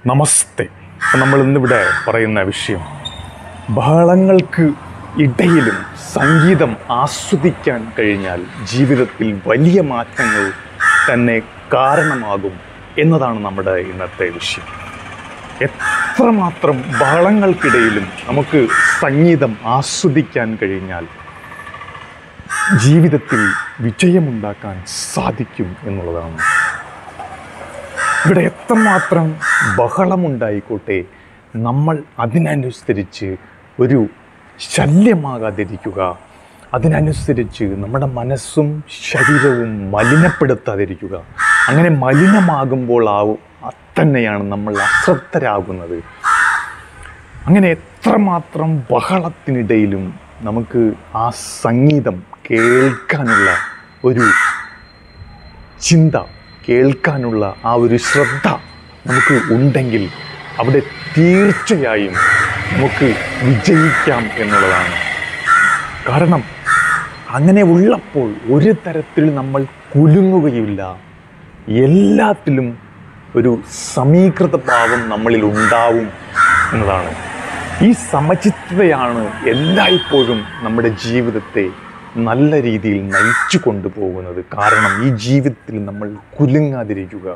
നമസ്തേ അപ്പം നമ്മൾ ഇന്നിവിടെ പറയുന്ന വിഷയം ബഹളങ്ങൾക്ക് ഇടയിലും സംഗീതം ആസ്വദിക്കാൻ കഴിഞ്ഞാൽ ജീവിതത്തിൽ വലിയ മാറ്റങ്ങൾ തന്നെ കാരണമാകും എന്നതാണ് നമ്മുടെ ഇന്നത്തെ വിഷയം എത്രമാത്രം ബഹളങ്ങൾക്കിടയിലും നമുക്ക് സംഗീതം ആസ്വദിക്കാൻ കഴിഞ്ഞാൽ ജീവിതത്തിൽ വിജയമുണ്ടാക്കാൻ സാധിക്കും എന്നുള്ളതാണ് ഇവിടെ എത്രമാത്രം ബഹളമുണ്ടായിക്കോട്ടെ നമ്മൾ അതിനനുസരിച്ച് ഒരു ശല്യമാകാതിരിക്കുക അതിനനുസരിച്ച് നമ്മുടെ മനസ്സും ശരീരവും മലിനപ്പെടുത്താതിരിക്കുക അങ്ങനെ മലിനമാകുമ്പോൾ ആവും തന്നെയാണ് നമ്മൾ അശ്രദ്ധരാകുന്നത് അങ്ങനെ എത്രമാത്രം ബഹളത്തിനിടയിലും നമുക്ക് ആ സംഗീതം കേൾക്കാനുള്ള ഒരു ചിന്ത കേൾക്കാനുള്ള ആ ഒരു ശ്രദ്ധ നമുക്ക് ഉണ്ടെങ്കിൽ അവിടെ തീർച്ചയായും നമുക്ക് വിജയിക്കാം എന്നുള്ളതാണ് കാരണം അങ്ങനെ ഉള്ളപ്പോൾ ഒരു തരത്തിൽ നമ്മൾ കുലുങ്ങുകയില്ല എല്ലാത്തിലും ഒരു സമീകൃത ഭാവം നമ്മളിൽ ഉണ്ടാവും എന്നതാണ് ഈ സമചിത്തതയാണ് എല്ലായ്പ്പോഴും നമ്മുടെ ജീവിതത്തെ നല്ല രീതിയിൽ നയിച്ചു കൊണ്ടുപോകുന്നത് കാരണം ഈ ജീവിതത്തിൽ നമ്മൾ കുലുങ്ങാതിരിക്കുക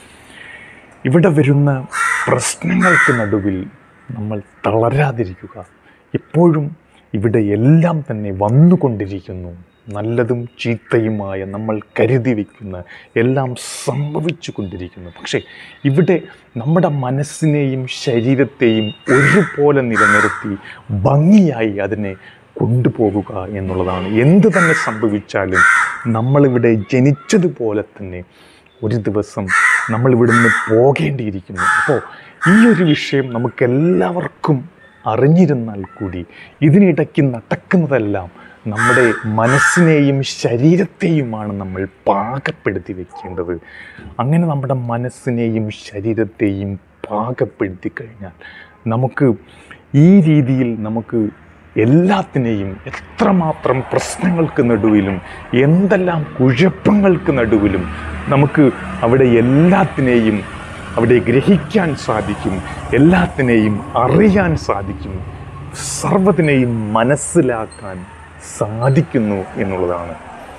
ഇവിടെ വരുന്ന പ്രശ്നങ്ങൾക്ക് നടുവിൽ നമ്മൾ തളരാതിരിക്കുക എപ്പോഴും ഇവിടെ എല്ലാം തന്നെ വന്നുകൊണ്ടിരിക്കുന്നു നല്ലതും ചീത്തയുമായ നമ്മൾ കരുതി വയ്ക്കുന്ന എല്ലാം സംഭവിച്ചു കൊണ്ടിരിക്കുന്നു പക്ഷേ ഇവിടെ നമ്മുടെ മനസ്സിനെയും ശരീരത്തെയും ഒരുപോലെ നിലനിർത്തി ഭംഗിയായി അതിനെ കൊണ്ടുപോകുക എന്നുള്ളതാണ് എന്ത് തന്നെ സംഭവിച്ചാലും നമ്മളിവിടെ ജനിച്ചതുപോലെ തന്നെ ഒരു ദിവസം നമ്മൾ ഇവിടുന്ന് പോകേണ്ടിയിരിക്കുന്നു അപ്പോൾ ഈ ഒരു വിഷയം നമുക്കെല്ലാവർക്കും അറിഞ്ഞിരുന്നാൽ കൂടി ഇതിനിടയ്ക്ക് നടക്കുന്നതെല്ലാം നമ്മുടെ മനസ്സിനെയും ശരീരത്തെയുമാണ് നമ്മൾ പാകപ്പെടുത്തി വെക്കേണ്ടത് അങ്ങനെ നമ്മുടെ മനസ്സിനെയും ശരീരത്തെയും പാകപ്പെടുത്തി കഴിഞ്ഞാൽ നമുക്ക് ഈ രീതിയിൽ നമുക്ക് എല്ലാത്തിനെയും എത്രമാത്രം പ്രശ്നങ്ങൾക്ക് നടുവിലും എന്തെല്ലാം കുഴപ്പങ്ങൾക്ക് നടുവിലും നമുക്ക് അവിടെ എല്ലാത്തിനെയും അവിടെ ഗ്രഹിക്കാൻ സാധിക്കും എല്ലാത്തിനെയും അറിയാൻ സാധിക്കും സർവ്വത്തിനെയും മനസ്സിലാക്കാൻ സാധിക്കുന്നു എന്നുള്ളതാണ്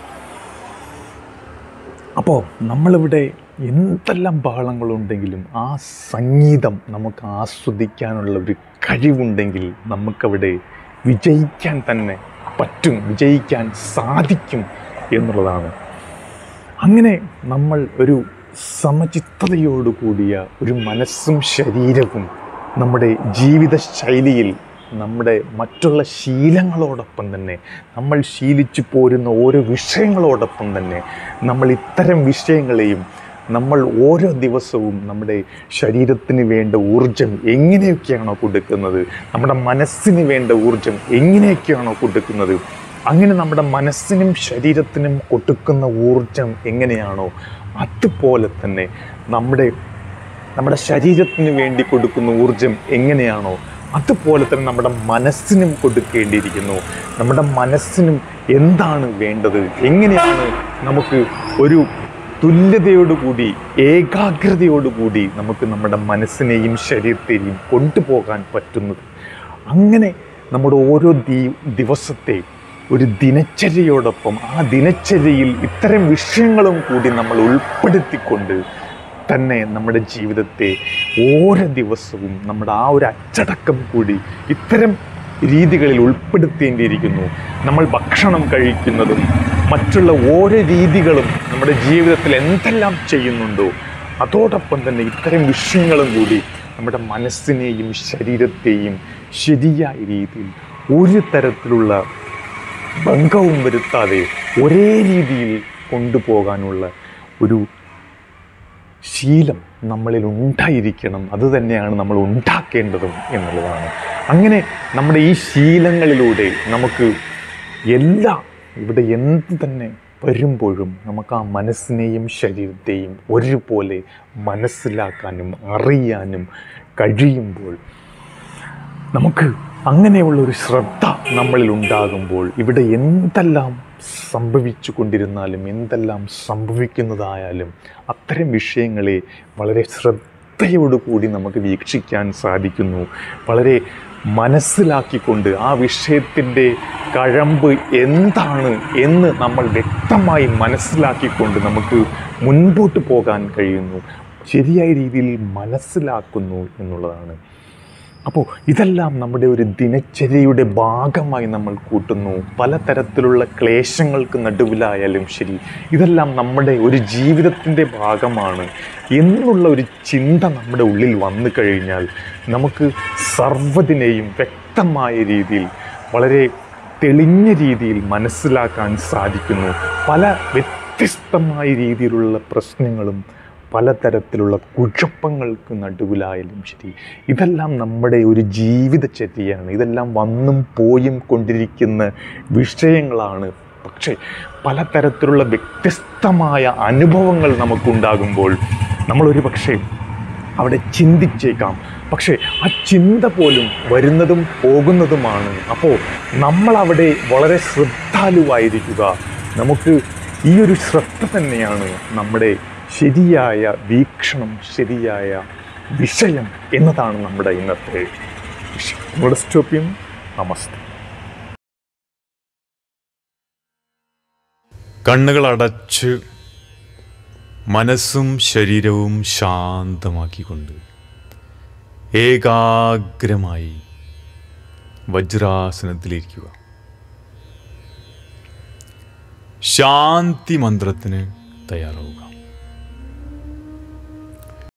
അപ്പോൾ നമ്മളിവിടെ എന്തെല്ലാം ബഹളങ്ങളുണ്ടെങ്കിലും ആ സംഗീതം നമുക്ക് ആസ്വദിക്കാനുള്ള ഒരു കഴിവുണ്ടെങ്കിൽ നമുക്കവിടെ വിജയിക്കാൻ തന്നെ പറ്റും വിജയിക്കാൻ സാധിക്കും എന്നുള്ളതാണ് അങ്ങനെ നമ്മൾ ഒരു സമചിത്തതയോടു കൂടിയ ഒരു മനസ്സും ശരീരവും നമ്മുടെ ജീവിത ശൈലിയിൽ നമ്മുടെ മറ്റുള്ള ശീലങ്ങളോടൊപ്പം തന്നെ നമ്മൾ ശീലിച്ചു പോരുന്ന ഓരോ വിഷയങ്ങളോടൊപ്പം തന്നെ നമ്മൾ ഇത്തരം വിഷയങ്ങളെയും നമ്മൾ ഓരോ ദിവസവും നമ്മുടെ ശരീരത്തിന് വേണ്ട ഊർജം എങ്ങനെയൊക്കെയാണോ കൊടുക്കുന്നത് നമ്മുടെ മനസ്സിന് വേണ്ട ഊർജം എങ്ങനെയൊക്കെയാണോ കൊടുക്കുന്നത് അങ്ങനെ നമ്മുടെ മനസ്സിനും ശരീരത്തിനും കൊടുക്കുന്ന ഊർജം എങ്ങനെയാണോ അതുപോലെ തന്നെ നമ്മുടെ നമ്മുടെ ശരീരത്തിന് വേണ്ടി കൊടുക്കുന്ന ഊർജം എങ്ങനെയാണോ അതുപോലെ തന്നെ നമ്മുടെ മനസ്സിനും കൊടുക്കേണ്ടിയിരിക്കുന്നു നമ്മുടെ മനസ്സിനും എന്താണ് വേണ്ടത് എങ്ങനെയാണ് നമുക്ക് ഒരു തുല്യതയോടുകൂടി ഏകാഗ്രതയോടുകൂടി നമുക്ക് നമ്മുടെ മനസ്സിനെയും ശരീരത്തെയും കൊണ്ടുപോകാൻ പറ്റുന്നത് അങ്ങനെ നമ്മുടെ ഓരോ ദി ദിവസത്തെ ഒരു ദിനചര്യയോടൊപ്പം ആ ദിനചര്യയിൽ ഇത്തരം വിഷയങ്ങളും കൂടി നമ്മൾ ഉൾപ്പെടുത്തിക്കൊണ്ട് തന്നെ നമ്മുടെ ജീവിതത്തെ ഓരോ ദിവസവും നമ്മുടെ ആ ഒരു അച്ചടക്കം കൂടി ഇത്തരം രീതികളിൽ ഉൾപ്പെടുത്തേണ്ടിയിരിക്കുന്നു നമ്മൾ ഭക്ഷണം കഴിക്കുന്നതും മറ്റുള്ള ഓരോ രീതികളും നമ്മുടെ ജീവിതത്തിൽ എന്തെല്ലാം ചെയ്യുന്നുണ്ടോ അതോടൊപ്പം തന്നെ ഇത്തരം വിഷയങ്ങളും കൂടി നമ്മുടെ മനസ്സിനെയും ശരീരത്തെയും ശരിയായ രീതിയിൽ ഒരു തരത്തിലുള്ള ഭംഗവും വരുത്താതെ ഒരേ രീതിയിൽ കൊണ്ടുപോകാനുള്ള ഒരു ശീലം നമ്മളിൽ ഉണ്ടായിരിക്കണം അത് തന്നെയാണ് നമ്മൾ ഉണ്ടാക്കേണ്ടതും എന്നുള്ളതാണ് അങ്ങനെ നമ്മുടെ ഈ ശീലങ്ങളിലൂടെ നമുക്ക് എല്ലാ ഇവിടെ എന്ത് തന്നെ വരുമ്പോഴും നമുക്ക് ആ മനസ്സിനെയും ശരീരത്തെയും ഒരുപോലെ മനസ്സിലാക്കാനും അറിയാനും കഴിയുമ്പോൾ നമുക്ക് അങ്ങനെയുള്ള ഒരു ശ്രദ്ധ നമ്മളിൽ ഉണ്ടാകുമ്പോൾ ഇവിടെ എന്തെല്ലാം സംഭവിച്ചു കൊണ്ടിരുന്നാലും എന്തെല്ലാം സംഭവിക്കുന്നതായാലും അത്തരം വിഷയങ്ങളെ വളരെ ശ്രദ്ധ ശ്രദ്ധയോടുകൂടി നമുക്ക് വീക്ഷിക്കാൻ സാധിക്കുന്നു വളരെ മനസ്സിലാക്കിക്കൊണ്ട് ആ വിഷയത്തിൻ്റെ കഴമ്പ് എന്താണ് എന്ന് നമ്മൾ വ്യക്തമായി മനസ്സിലാക്കിക്കൊണ്ട് നമുക്ക് മുൻപോട്ട് പോകാൻ കഴിയുന്നു ശരിയായ രീതിയിൽ മനസ്സിലാക്കുന്നു എന്നുള്ളതാണ് അപ്പോൾ ഇതെല്ലാം നമ്മുടെ ഒരു ദിനചര്യയുടെ ഭാഗമായി നമ്മൾ കൂട്ടുന്നു പലതരത്തിലുള്ള ക്ലേശങ്ങൾക്ക് നടുവിലായാലും ശരി ഇതെല്ലാം നമ്മുടെ ഒരു ജീവിതത്തിൻ്റെ ഭാഗമാണ് എന്നുള്ള ഒരു ചിന്ത നമ്മുടെ ഉള്ളിൽ വന്നു കഴിഞ്ഞാൽ നമുക്ക് സർവ്വതിനെയും വ്യക്തമായ രീതിയിൽ വളരെ തെളിഞ്ഞ രീതിയിൽ മനസ്സിലാക്കാൻ സാധിക്കുന്നു പല വ്യത്യസ്തമായ രീതിയിലുള്ള പ്രശ്നങ്ങളും പലതരത്തിലുള്ള കുഴപ്പങ്ങൾക്ക് നടുവിലായാലും ശരി ഇതെല്ലാം നമ്മുടെ ഒരു ജീവിതചര്യയാണ് ഇതെല്ലാം വന്നും പോയും കൊണ്ടിരിക്കുന്ന വിഷയങ്ങളാണ് പക്ഷേ പലതരത്തിലുള്ള വ്യത്യസ്തമായ അനുഭവങ്ങൾ നമുക്കുണ്ടാകുമ്പോൾ നമ്മളൊരു പക്ഷേ അവിടെ ചിന്തിച്ചേക്കാം പക്ഷേ ആ ചിന്ത പോലും വരുന്നതും പോകുന്നതുമാണ് അപ്പോൾ നമ്മളവിടെ വളരെ ശ്രദ്ധാലുവായിരിക്കുക നമുക്ക് ഈ ഒരു ശ്രദ്ധ തന്നെയാണ് നമ്മുടെ ശരിയായ വീക്ഷണം ശരിയായ വിഷയം എന്നതാണ് നമ്മുടെ ഇന്നത്തെ വിഷയം നിങ്ങളുടെ സ്റ്റോപ്പ് ചെയ്യുന്നു നമസ്തേ കണ്ണുകൾ അടച്ച് മനസ്സും ശരീരവും ശാന്തമാക്കിക്കൊണ്ട് ഏകാഗ്രമായി വജ്രാസനത്തിലിരിക്കുക ശാന്തി മന്ത്രത്തിന് തയ്യാറാവുക